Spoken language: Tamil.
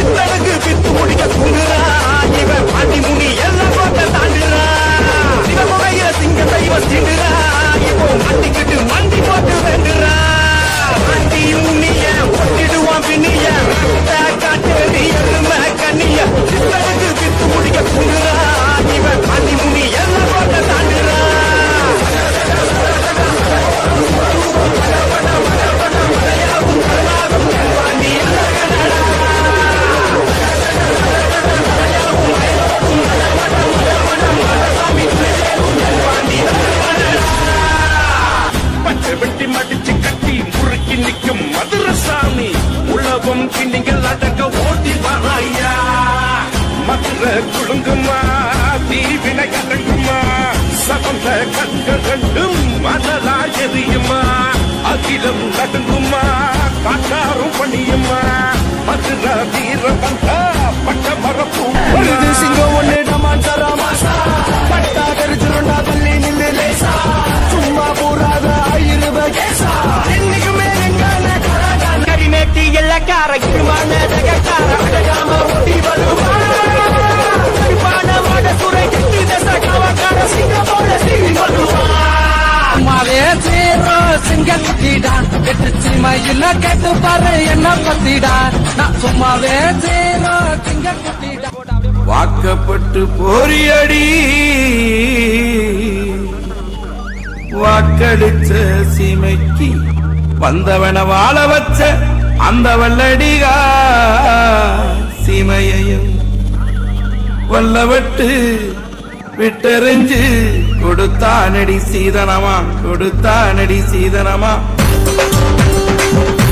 சித்தனுக்கு பித்து முடிக்க தூங்குறா இவன் பாண்டி முனி எல்லாம் போட்ட தாண்டுறா சிவமுகையில சிங்கத்தை இவன் சீண்டுறா இப்போ மண்டிக்கிட்டு மண்டி போட்டு வேண்டுறா பாண்டி முனிய ஒட்டிடுவான் பின்னிய காட்டு நீ எருமை கண்ணிய சித்தனுக்கு பித்து முடிக்க தூங்குறா இவன் பாண்டி முனி எல்லாம் போட்ட தாண்டுறா பச்சை வெட்டி மடிச்சு கட்டி முறுக்கி நிக்கும் மதுரசாமி உழவும் கிண்ணிகள் அடங்க ஓட்டி வராயா மதுரை குழுங்குமா தீவினை அடங்குமா சபந்த கண்கள் ரெண்டும் மணலா எரியுமா அகிலம் நடுங்குமா காட்டாரும் பணியுமா மதுரை வீர வந்தா பட்ட மரப்பூ இது சிங்கம் ஒண்ணு டமான் தரா மாசா பட்டா தெரிஞ்சிருண்டா தள்ளி நில்லு லேசா சும்மா போறாத ஆயிருவ கேசா என்னைக்குமே எங்கான கராகான கரிநேட்டி எல்லக்கார இருமான ஜகக்கார அடகாம ஓடி வருவா கருப்பான மாட சுரை கட்டி தச கவக்கார சிங்கம் போல சீறி வருவா சும்மாவே சீரோ சிங்க குட்டிடா எட்டு சீமையில் கேட்டு பாரு என்ன பத்திடா நான் சும்மாவே சீரோ சிங்க குட்டிடா வாக்கப்பட்டு போரியடி வாக்களிச்ச சீமைக்கு வந்தவன வாழ வச்ச அந்த வல்லடிகா சீமையையும் வல்லவட்டு விட்டெறிஞ்சு கொடுத்தானடி சீதனமா கொடுத்தானடி சீதனமா